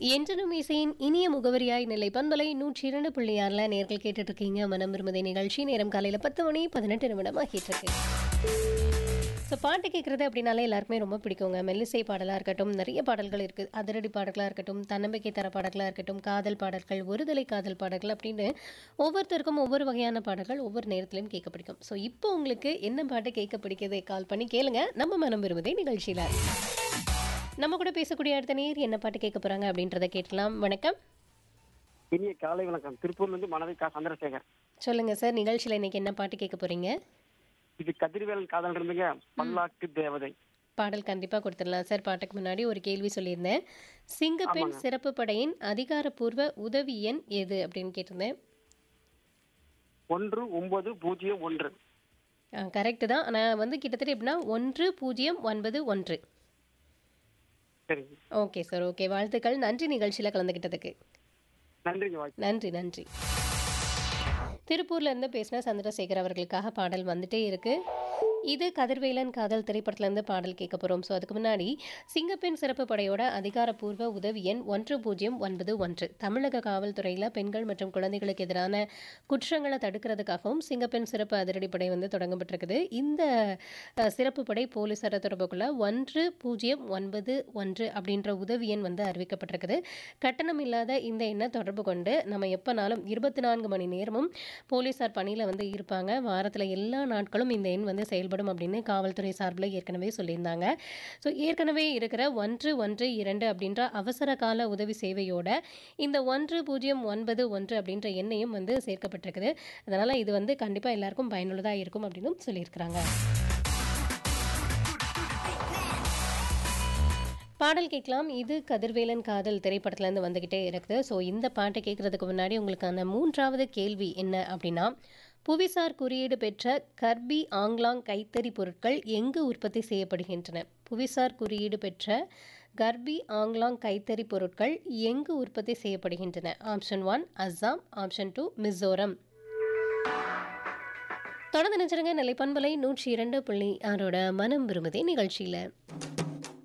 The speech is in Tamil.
என்றனும் இசையின் இனிய முகவரியாய் நிலை பண்பலை நூற்றி இரண்டு புள்ளி ஆறில் நேர்கள் கேட்டுட்டு இருக்கீங்க மனம் விரும்புதை நிகழ்ச்சி நேரம் காலையில் பத்து மணி பதினெட்டு நிமிடம் ஆகிட்டு இருக்கு ஸோ பாட்டு கேட்குறது அப்படின்னாலே எல்லாருக்குமே ரொம்ப பிடிக்குங்க மெல்லிசை பாடலாக இருக்கட்டும் நிறைய பாடல்கள் இருக்குது அதிரடி பாடல்களாக இருக்கட்டும் தன்னம்பிக்கை தர பாடல்களாக இருக்கட்டும் காதல் பாடல்கள் ஒருதலை காதல் பாடல்கள் அப்படின்னு ஒவ்வொருத்தருக்கும் ஒவ்வொரு வகையான பாடல்கள் ஒவ்வொரு நேரத்திலையும் கேட்க பிடிக்கும் ஸோ இப்போ உங்களுக்கு என்ன பாட்டு கேட்க பிடிக்குது கால் பண்ணி கேளுங்க நம்ம மனம் விரும்புதை நிகழ்ச்சியில் நம்ம கூட பேசக்கூடிய அடுத்த நேர் என்ன பாட்டு கேட்க போறாங்க அப்படின்றத கேட்கலாம் வணக்கம் இனிய காலை வணக்கம் திருப்பூர்ல இருந்து மனதை கா சந்திரசேகர் சொல்லுங்க சார் நிகழ்ச்சியில் இன்னைக்கு என்ன பாட்டு கேட்க போறீங்க இது கதிர்வேலன் காதல் இருந்துங்க பல்லாக்கு தேவதை பாடல் கண்டிப்பா கொடுத்துடலாம் சார் பாட்டுக்கு முன்னாடி ஒரு கேள்வி சொல்லியிருந்தேன் சிங்கப்பெண் சிறப்பு படையின் அதிகாரப்பூர்வ உதவி எண் எது அப்படின்னு கேட்டிருந்தேன் ஒன்று ஒன்பது பூஜ்ஜியம் ஒன்று கரெக்டு தான் ஆனால் வந்து கிட்டத்தட்ட எப்படின்னா ஒன்று பூஜ்ஜியம் ஒன்பது ஒன்று சரிங்க ஓகே சார் ஓகே வாழ்த்துக்கள் நன்றி நிகழ்ச்சியில் கலந்துக்கிட்டதுக்கு நன்றிங்க வாய்ப்பு நன்றி நன்றி திருப்பூர்ல இருந்து பேசின சந்திரசேகர் அவர்களுக்காக பாடல் வந்துட்டே இருக்கு இது கதிர்வேலன் காதல் திரைப்படத்துல இருந்து பாடல் கேட்க போறோம் ஸோ அதுக்கு முன்னாடி சிங்கப்பெண் சிறப்பு படையோட அதிகாரப்பூர்வ உதவி எண் ஒன்று பூஜ்ஜியம் ஒன்பது ஒன்று தமிழக காவல்துறையில் பெண்கள் மற்றும் குழந்தைகளுக்கு எதிரான குற்றங்களை தடுக்கிறதுக்காகவும் சிங்கப்பெண் சிறப்பு அதிரடிப்படை வந்து தொடங்கப்பட்டிருக்குது இந்த அஹ், சிறப்பு படை போலீசாரை தொடர்புக்குள்ள ஒன்று பூஜ்ஜியம் ஒன்பது ஒன்று அப்படின்ற உதவி எண் வந்து அறிவிக்கப்பட்டிருக்குது கட்டணம் இல்லாத இந்த எண்ணை தொடர்பு கொண்டு நம்ம எப்போனாலும் இருபத்தி நான்கு மணி நேரமும் போலீசார் பணியில் வந்து இருப்பாங்க வாரத்தில் எல்லா நாட்களும் இந்த எண் வந்து செயல்படும் அப்படின்னு காவல்துறை சார்பில் ஏற்கனவே சொல்லியிருந்தாங்க ஸோ ஏற்கனவே இருக்கிற ஒன்று ஒன்று இரண்டு அப்படின்ற அவசர கால உதவி சேவையோட இந்த ஒன்று பூஜ்ஜியம் ஒன்பது ஒன்று அப்படின்ற எண்ணையும் வந்து சேர்க்கப்பட்டிருக்குது அதனால் இது வந்து கண்டிப்பாக எல்லாருக்கும் பயனுள்ளதாக இருக்கும் அப்படின்னு சொல்லியிருக்கிறாங்க பாடல் கேட்கலாம் இது கதிர்வேலன் காதல் திரைப்படத்துலேருந்து வந்துக்கிட்டே இருக்குது ஸோ இந்த பாட்டை கேட்குறதுக்கு முன்னாடி உங்களுக்கான மூன்றாவது கேள்வி என்ன அப்படின்னா புவிசார் குறியீடு பெற்ற கர்பி ஆங்லாங் கைத்தறி பொருட்கள் எங்கு உற்பத்தி செய்யப்படுகின்றன புவிசார் குறியீடு பெற்ற கர்பி ஆங்லாங் கைத்தறி பொருட்கள் எங்கு உற்பத்தி செய்யப்படுகின்றன option one Assam option two Mizoram தொடர்ந்து நினைச்சிருங்க நிலைப்பண்பலை நூற்றி இரண்டு புள்ளி ஆறோட மனம் விரும்புதே நிகழ்ச்சியில்